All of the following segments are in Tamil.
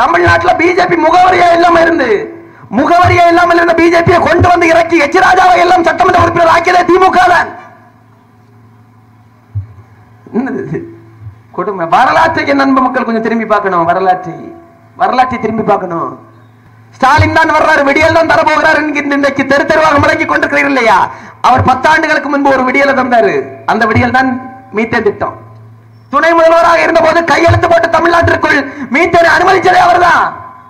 தமிழ்நாட்டுல பிஜேபி முகவரியா இல்லாம இருந்து முகவரியா இல்லாமல் இருந்த பிஜேபியை கொண்டு வந்து இறக்கி எச் ராஜாவை எல்லாம் சட்டமன்ற உறுப்பினர் ஆக்கியதே திமுக தான் என்னது இது? கொடுமை வரலாற்றை நண்ப மக்கள் கொஞ்சம் திரும்பி பார்க்கணும் வரலாற்றை வரலாற்றை திரும்பி பார்க்கணும் ஸ்டாலின் தான் வர்றாரு விடியல் தான் தர போகிறார் என்கின்ற இன்றைக்கு தெரு தெருவாக முடங்கி கொண்டிருக்கிறீர்கள் இல்லையா அவர் பத்தாண்டுகளுக்கு முன்பு ஒரு விடியலை தந்தாரு அந்த விடியல் தான் மீத்தேன் திட்டம் துணை முதல்வராக இருந்த போது கையெழுத்து போட்டு தமிழ்நாட்டிற்குள் மீத்தேனை அனுமதிச்சதே அவர்தான்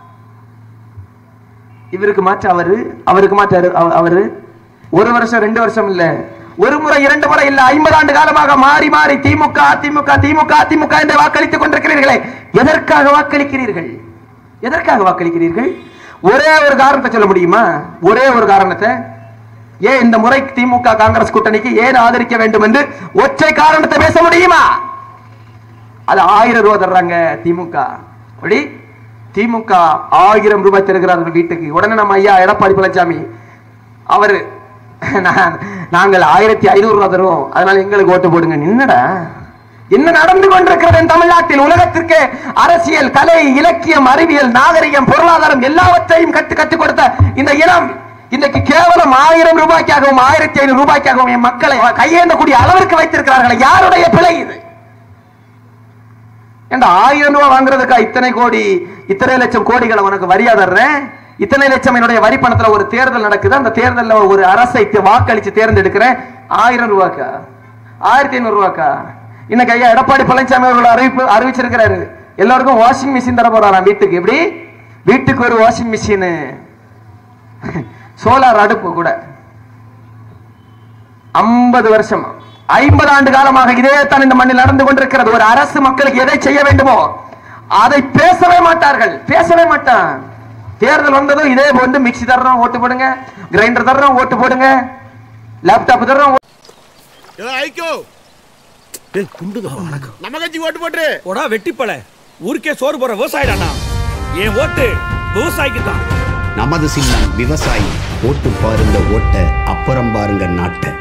இவருக்கு மாற்று அவரு அவருக்கு மாற்று அவரு- அவ- அவரு ஒரு வருஷம் ரெண்டு வருஷம் இல்ல ஒரு முறை இரண்டு முறை இல்ல ஐம்பது ஆண்டு காலமாக மாறி மாறி திமுக அதிமுக திமுக அதிமுக என்று வாக்களித்துக் கொண்டிருக்கிறீர்களே எதற்காக வாக்களிக்கிறீர்கள் எதற்காக வாக்களிக்கிறீர்கள் ஒரே ஒரு காரணத்தை சொல்ல முடியுமா ஒரே ஒரு காரணத்தை ஏன் இந்த முறை திமுக காங்கிரஸ் கூட்டணிக்கு ஏன் ஆதரிக்க வேண்டும் என்று ஒற்றை காரணத்தை பேச முடியுமா அது ஆயிரம் ரூபாய் தர்றாங்க திமுக அப்படி திமுக ஆயிரம் ரூபாய் தருகிறார்கள் வீட்டுக்கு உடனே நம்ம ஐயா எடப்பாடி பழனிசாமி அவரு நான்- நாங்கள் ஆயிரத்தி ஐநூறு ரூபாய் தருவோம் அதனால எங்களுக்கு ஓட்டு போடுங்க என்னடா என்ன நடந்து கொண்டிருக்கிறது என் தமிழ்நாட்டில் உலகத்திற்கு அரசியல் கலை இலக்கியம் அறிவியல் நாகரிகம் பொருளாதாரம் எல்லாவற்றையும் கத்து கற்றுக் கொடுத்த இந்த இனம் இன்னைக்கு கேவலம் ஆயிரம் ரூபாய்க்காகவும் ஆயிரத்தி ஐநூறு ரூபாய்க்காகவும் என் மக்களை கையேந்தக்கூடிய அளவிற்கு வைத்திருக்கிறார்கள் யாருடைய பிழை இது ஏண்டா ஆயிரம் ரூபாய் வாங்குறதுக்கா இத்தனை கோடி இத்தனை லட்சம் கோடிகளை உனக்கு வரியா தர்றேன் இத்தனை லட்சம் என்னுடைய வரி பணத்துல ஒரு தேர்தல் நடக்குது அந்த தேர்தல்ல ஒரு அரசை தே- வாக்களிச்சு தேர்ந்தெடுக்கிறேன் ஆயிரம் ரூபாய்க்கா ஆயிரத்தி ஐநூறு ரூபாய்க்கா இன்னைக்கு ஐயா எடப்பாடி பழனிசாமி அவர்கள் அறிவிப்பு அறிவிச்சிருக்கிறாரு எல்லாருக்கும் வாஷிங் மிஷின் தர போறாராம் வீட்டுக்கு எப்படி வீட்டுக்கு ஒரு வாஷிங் மிஷின் சோலார் அடுப்பு கூட ஐம்பது வருஷம் ஐம்பது ஆண்டு காலமாக இதே தான் இந்த மண்ணில் நடந்து கொண்டிருக்கிறது ஒரு அரசு மக்களுக்கு எதை செய்ய வேண்டுமோ அதை பேசவே மாட்டார்கள் பேசவே மாட்டான் தேர்தல் வந்ததும் இதே வந்து மிக்ஸி தர்றோம் ஓட்டு போடுங்க கிரைண்டர் தர்றோம் ஓட்டு போடுங்க லேப்டாப் தர்றோம் ஏதோ ஐக்கோ டேய் குண்டுதா வணக்கம் நம்ம கட்சி ஓட்டு போட்டு போடா வெட்டிப்பல ஊருக்கே சோறு போற விவசாயிடானா என் ஓட்டு விவசாயிக்கு தான் நமது சின்னம் விவசாயி ஓட்டு பாருங்க ஓட்ட அப்புறம் பாருங்க நாட்டை